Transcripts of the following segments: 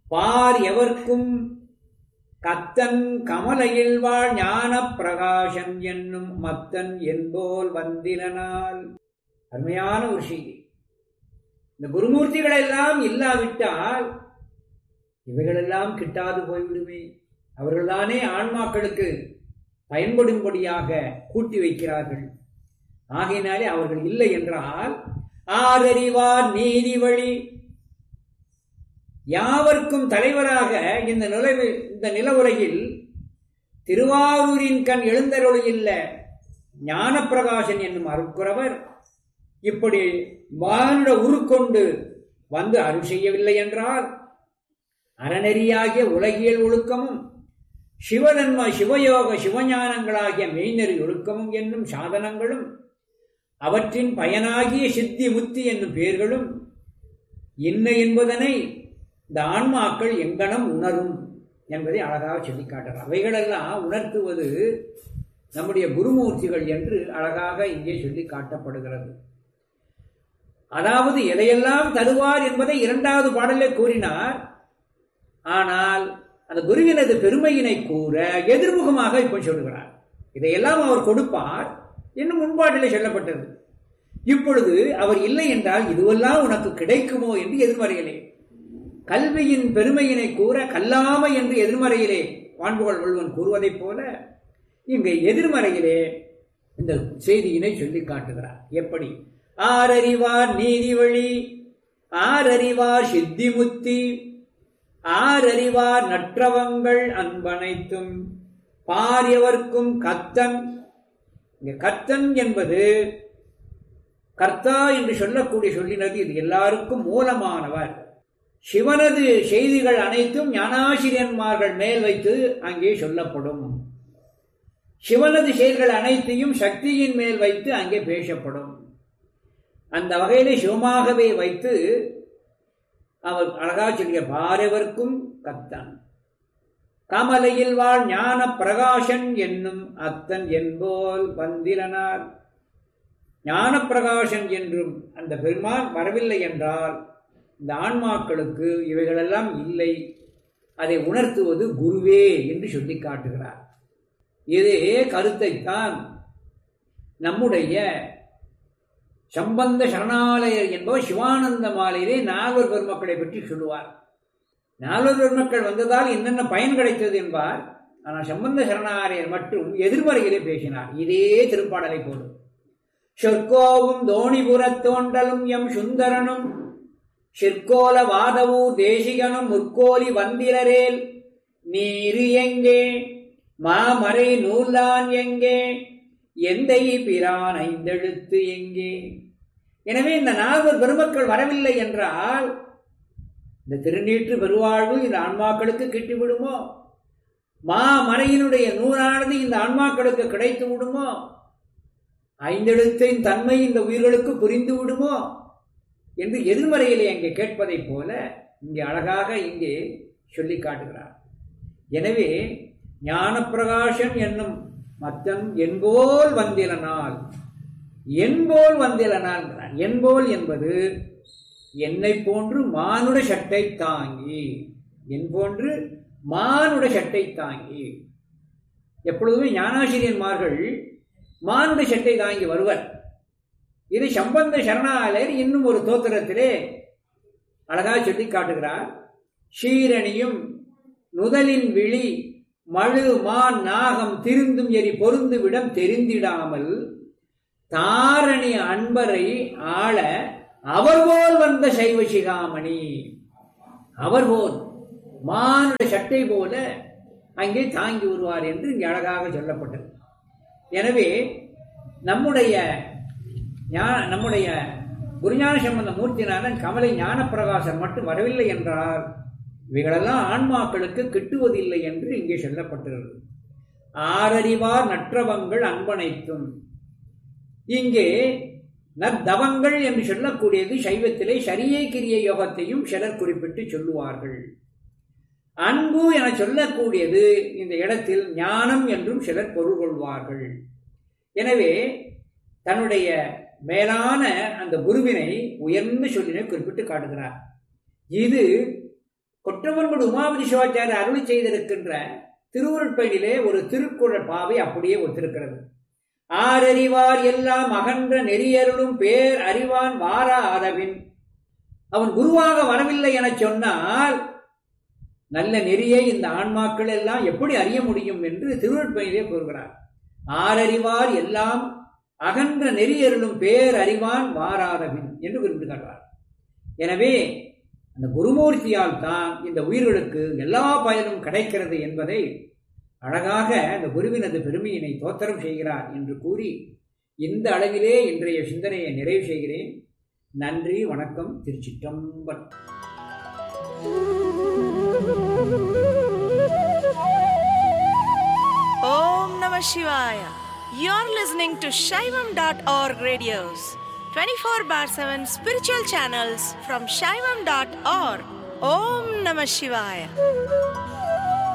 பார் எவர்க்கும் கத்தன் கமலையில் வாழ் ஞான பிரகாசன் என்னும் மத்தன் என்போல் வந்திலனால் அருமையான ஒரு செய்தி இந்த குருமூர்த்திகள் எல்லாம் இல்லாவிட்டால் இவைகளெல்லாம் கிட்டாது போய்விடுமே அவர்கள்தானே ஆன்மாக்களுக்கு பயன்படும்படியாக கூட்டி வைக்கிறார்கள் ஆகையினாலே அவர்கள் இல்லை என்றால் ஆதறிவார் நீதி வழி யாவர்க்கும் தலைவராக இந்த நிலவு இந்த நில உலகில் திருவாரூரின் கண் எழுந்தருளியுள்ள ஞானப்பிரகாசன் என்னும் அருட்குறவர் இப்படி மானுட உருக்கொண்டு வந்து அருள் செய்யவில்லை என்றால் அறநெறியாகிய உலகியல் ஒழுக்கமும் சிவதன்ம சிவயோக சிவஞானங்களாகிய மெய்நெறி ஒழுக்கமும் என்னும் சாதனங்களும் அவற்றின் பயனாகிய சித்தி முத்தி என்னும் பெயர்களும் என்ன என்பதனை இந்த ஆன்மாக்கள் எங்கனம் உணரும் என்பதை அழகாக சொல்லி காட்டுறார் அவைகளெல்லாம் உணர்த்துவது நம்முடைய குருமூர்த்திகள் என்று அழகாக இங்கே சொல்லி காட்டப்படுகிறது அதாவது எதையெல்லாம் தருவார் என்பதை இரண்டாவது பாடலே கூறினார் ஆனால் அந்த குருவினது பெருமையினை கூற எதிர்முகமாக இப்ப சொல்லுகிறார் இதையெல்லாம் அவர் கொடுப்பார் இன்னும் முன்பாட்டிலே சொல்லப்பட்டது இப்பொழுது அவர் இல்லை என்றால் இதுவெல்லாம் உனக்கு கிடைக்குமோ என்று எதிர்மறையிலே கல்வியின் பெருமையினை கூற கல்லாமை என்று எதிர்மறையிலே வான்புகள் வள்ளுவன் கூறுவதைப் போல இங்கே எதிர்மறையிலே இந்த செய்தியினை சொல்லி காட்டுகிறார் எப்படி ஆரறிவார் நீதி வழி ஆரறிவார் சித்தி முத்தி ஆரறிவார் நற்றவங்கள் அன்பனைத்தும் பாரியவர்க்கும் கத்தன் இங்க கத்தன் என்பது கர்த்தா என்று சொல்லக்கூடிய சொல்லினது இது எல்லாருக்கும் மூலமானவர் சிவனது செய்திகள் அனைத்தும் ஞானாசிரியன்மார்கள் மேல் வைத்து அங்கே சொல்லப்படும் சிவனது செயல்கள் அனைத்தையும் சக்தியின் மேல் வைத்து அங்கே பேசப்படும் அந்த வகையிலே சிவமாகவே வைத்து அவர் அழகா சொல்லிய பாரவர்க்கும் கத்தன் கமலையில் வாழ் ஞான பிரகாசன் என்னும் அத்தன் என்போல் வந்திரனார் ஞான பிரகாசன் என்றும் அந்த பெருமான் வரவில்லை என்றால் இந்த ஆன்மாக்களுக்கு இவைகளெல்லாம் இல்லை அதை உணர்த்துவது குருவே என்று சொல்லி காட்டுகிறார் இதே கருத்தைத்தான் நம்முடைய சம்பந்த சரணாலயர் என்பவர் சிவானந்த மாலையிலே நால்வர் பெருமக்களை பற்றி சொல்லுவார் நால்வர் பெருமக்கள் வந்ததால் என்னென்ன பயன் கிடைத்தது என்பார் ஆனால் சம்பந்த சரணாலயர் மட்டும் எதிர்மறையிலே பேசினார் இதே திருப்பாடலை போலும் சொற்கோவும் தோணிபுரத் தோண்டலும் எம் சுந்தரனும் சிற்கோல வாதவூர் தேசிகனும் முற்கோலி வந்திரரேல் நீரு எங்கே மாமறை நூலான் எங்கே எந்தை பிரான் ஐந்தெழுத்து எங்கே எனவே இந்த நால்வர் பெருமக்கள் வரவில்லை என்றால் இந்த திருநீற்று பெருவாழ்வு இந்த ஆன்மாக்களுக்கு கிட்டிவிடுமோ மாமறையினுடைய நூலானது இந்த ஆன்மாக்களுக்கு கிடைத்து விடுமோ ஐந்தெழுத்தின் தன்மை இந்த உயிர்களுக்கு புரிந்து விடுமோ என்று எதிர்மறையிலே அங்கே கேட்பதைப் போல இங்கே அழகாக இங்கே சொல்லி காட்டுகிறார் எனவே ஞானப்பிரகாசன் என்னும் மத்தன் என்போல் வந்திலனால் என்போல் வந்திலனால் என்போல் என்பது என்னை போன்று மானுட சட்டை தாங்கி என் போன்று மானுட சட்டை தாங்கி எப்பொழுதுமே ஞானாசிரியன்மார்கள் மானுட சட்டை தாங்கி வருவர் இது சம்பந்த சரணாலயர் இன்னும் ஒரு தோத்திரத்திலே அழகாக சொல்லி காட்டுகிறார் ஷீரணியும் நுதலின் விழி மழு மான் நாகம் திருந்தும் எரி பொருந்து விடம் தெரிந்திடாமல் தாரணி அன்பரை ஆள அவர் போல் வந்த சைவ சிகாமணி அவர் போல் மானுட சட்டை போல அங்கே தாங்கி வருவார் என்று இங்கே அழகாக சொல்லப்பட்டது எனவே நம்முடைய நம்முடைய குருஞான சம்பந்த மூர்த்திநாதன் கமலை ஞானப்பிரகாசம் மட்டும் வரவில்லை என்றால் இவைகளெல்லாம் ஆன்மாக்களுக்கு கிட்டுவதில்லை என்று இங்கே சொல்லப்பட்டுள்ளது ஆரறிவார் நற்றவங்கள் அன்பனைத்தும் இங்கே நத்தவங்கள் என்று சொல்லக்கூடியது சைவத்திலே சரியை கிரிய யோகத்தையும் சிலர் குறிப்பிட்டு சொல்லுவார்கள் அன்பு என சொல்லக்கூடியது இந்த இடத்தில் ஞானம் என்றும் சிலர் பொருள் கொள்வார்கள் எனவே தன்னுடைய மேலான அந்த குருவினை உயர்ந்த சொல்லினை குறிப்பிட்டு காட்டுகிறார் இது கொற்றவன்குடி உமாபதி சிவாச்சாரியர் அருளி செய்திருக்கின்ற திருவுருட்பயனிலே ஒரு திருக்குறள் பாவை அப்படியே ஒத்திருக்கிறது ஆரறிவார் எல்லாம் அகன்ற நெறியருளும் பேர் அறிவான் வாரா ஆதவின் அவன் குருவாக வரவில்லை என சொன்னால் நல்ல நெறியை இந்த ஆன்மாக்கள் எல்லாம் எப்படி அறிய முடியும் என்று திருவள்ளுவயிலே கூறுகிறார் ஆரறிவார் எல்லாம் அகன்ற நெறியருளும் பேர் அறிவான் வாராதவின் என்று குறிப்பிடுகிறார் எனவே அந்த குருமூர்த்தியால் தான் இந்த உயிர்களுக்கு எல்லா பயனும் கிடைக்கிறது என்பதை அழகாக அந்த குருவினது பெருமையினை தோத்திரம் செய்கிறார் என்று கூறி இந்த அளவிலே இன்றைய சிந்தனையை நிறைவு செய்கிறேன் நன்றி வணக்கம் திருச்சிற்றம்பலம் Om Namah Shivaya. You're listening to Shaivam.org radios, 24 bar 7 spiritual channels from Shaivam.org. Om Namah Shivaya.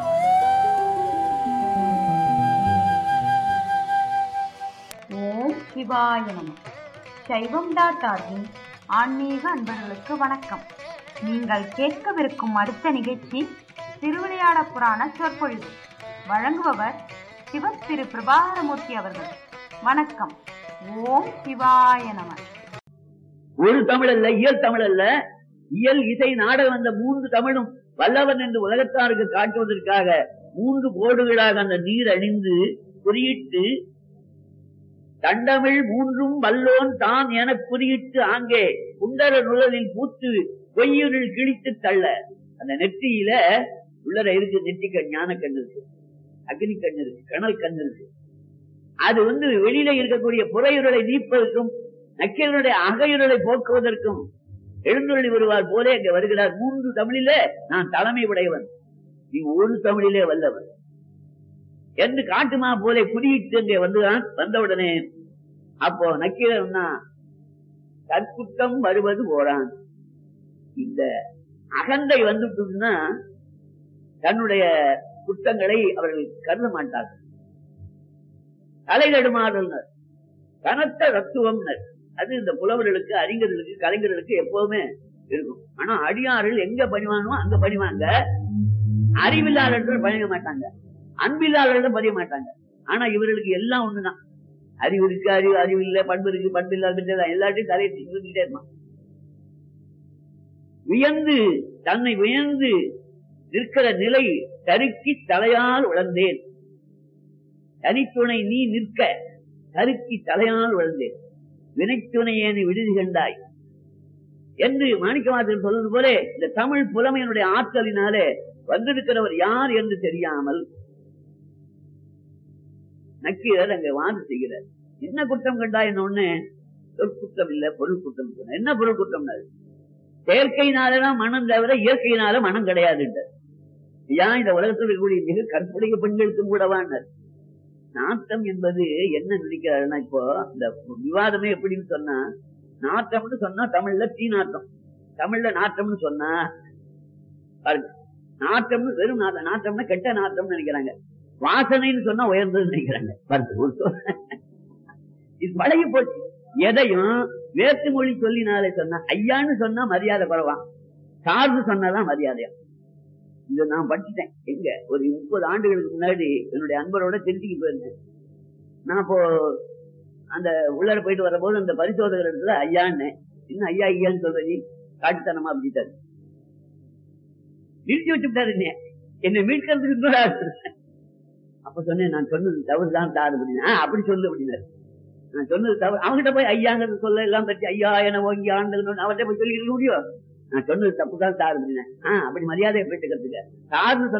ஓம் சிவாய நம சைவம் டாட் ஆர்கின் ஆன்மீக அன்பர்களுக்கு வணக்கம் நீங்கள் கேட்கவிருக்கும் அடுத்த நிகழ்ச்சி திருவிளையாட புராண சொற்பொழிவு வழங்குபவர் சிவ திரு பிரபாகரமூர்த்தி அவர்கள் வணக்கம் ஓம் சிவாய நம ஒரு தமிழ் அல்ல இயல் தமிழ் அல்ல இயல் இசை நாடகம் அந்த மூன்று தமிழும் வல்லவன் என்று உலகத்தாருக்கு காட்டுவதற்காக மூன்று கோடுகளாக அந்த நீர் அணிந்து குறியிட்டு தண்டமிழ் மூன்றும் வல்லோன் தான் என குறியிட்டு ஆங்கே குண்டர நுழலில் பூத்து பொய்யுரில் கிழித்து தள்ள அந்த நெற்றியில உள்ளர இருக்கு நெற்றிக்க ஞான கண் இருக்கு அக்னி கண் இருக்கு கணல் கண் இருக்கு அது வந்து வெளியில இருக்கக்கூடிய புறையுரலை நீப்பதற்கும் நக்கீரனுடைய அகையுரலை போக்குவதற்கும் எழுந்துள்ளி வருவார் போலே அங்க வருகிறார் மூன்று தமிழிலே நான் தலைமை உடையவன் நீ ஒரு தமிழிலே வல்லவன் என்று காட்டுமா போலே குறியிட்டு அங்கே வந்துதான் வந்தவுடனே அப்போ நக்கீரன்னா கற்குட்டம் வருவது போறான் இந்த அகந்தை வந்துட்டுன்னா தன்னுடைய குற்றங்களை அவர்கள் கருத மாட்டார்கள் தலை தடுமாறுனர் கனத்த தத்துவம்னர் அது இந்த புலவர்களுக்கு அறிஞர்களுக்கு கலைஞர்களுக்கு எப்பவுமே இருக்கும் ஆனா அடியார்கள் எங்க பணிவானோ அங்க பணிவாங்க அறிவில்லாதவர்கள் பணிய மாட்டாங்க அன்பில்லாதவர்கள் பதிய மாட்டாங்க ஆனா இவர்களுக்கு எல்லாம் ஒண்ணுதான் அறிவு இருக்கு அறிவு அறிவு இல்ல பண்பு இருக்கு பண்பு இல்லாத எல்லாத்தையும் தலையை தூக்கிட்டே இருப்பான் வியந்து தன்னை வியந்து நிற்கிற நிலை தருக்கி தலையால் உழந்தேன் தனித்துணை நீ நிற்க தருக்கி தலையால் உழந்தேன் வினைத்துணையேனு விடுதி கண்டாய் என்று மாணிக்கவாசன் சொல்வது போல இந்த தமிழ் புலமையினுடைய ஆற்றலினாலே வந்திருக்கிறவர் யார் என்று தெரியாமல் நக்கீரர் அங்க வாது செய்கிறார் என்ன குற்றம் கண்டா என்ன ஒண்ணு சொற்குற்றம் இல்ல பொருள் குற்றம் சொன்ன என்ன பொருள் குற்றம் செயற்கையினாலதான் மனம் தவிர இயற்கையினால மனம் கிடையாது ஏன் இந்த உலகத்தில் இருக்கக்கூடிய மிக கற்புடைய பெண்களுக்கும் கூடவானர் நாட்டம் என்பது என்ன நினைக்கிறாருன்னா இப்போ இந்த விவாதமே எப்படின்னு சொன்னா நாட்டம்னு சொன்னா தமிழ்ல தீ நாட்டம் தமிழ்ல நாட்டம்னு சொன்னா பாருங்க நாட்டம்னு வெறும் நாட்டம் நாட்டம்னா கெட்ட நாட்டம்னு நினைக்கிறாங்க வாசனைன்னு சொன்னா உயர்ந்ததுன்னு நினைக்கிறாங்க பாருங்க ஒரு சொல். இது பழகி போச்சு எதையும் வேற்று மொழி சொல்லினாலே சொன்னா ஐயான்னு சொன்னா மரியாதை குறைவான் சார்ந்து சொன்னாதான் மரியாதையா இதை நான் படிச்சுட்டேன் எங்க ஒரு முப்பது ஆண்டுகளுக்கு முன்னாடி என்னுடைய அன்பரோட திருச்சிக்கு போயிருந்தேன் நான் இப்போ அந்த உள்ளார போயிட்டு வரும்போது அந்த பரிசோதகர் இடத்துல ஐயான்னு இன்னும் ஐயா ஐயான்னு சொல்ற நீ காட்டுத்தனமா அப்படிட்டாரு நிறுத்தி வச்சுட்டாரு என்னைய. என்னை மீட்கிறதுக்கு கூட அப்ப சொன்னேன் நான் சொன்னது தவறுதான் தாரு அப்படின்னு "ஆ, அப்படி சொல்லு அப்படின்னாரு நான் சொன்னது தவறு அவங்ககிட்ட போய் ஐயாங்கிறது சொல்ல எல்லாம் பற்றி ஐயா என ஓங்கி ஆண்டுகள் அவர்கிட்ட போய் சொல்லி முடியும் நான் சொன்னது தப்பு தான் சார் அப்படின்னேன் ஆஹ் அப்படி மரியாதையை போயிட்டு சார்னு சொன்ன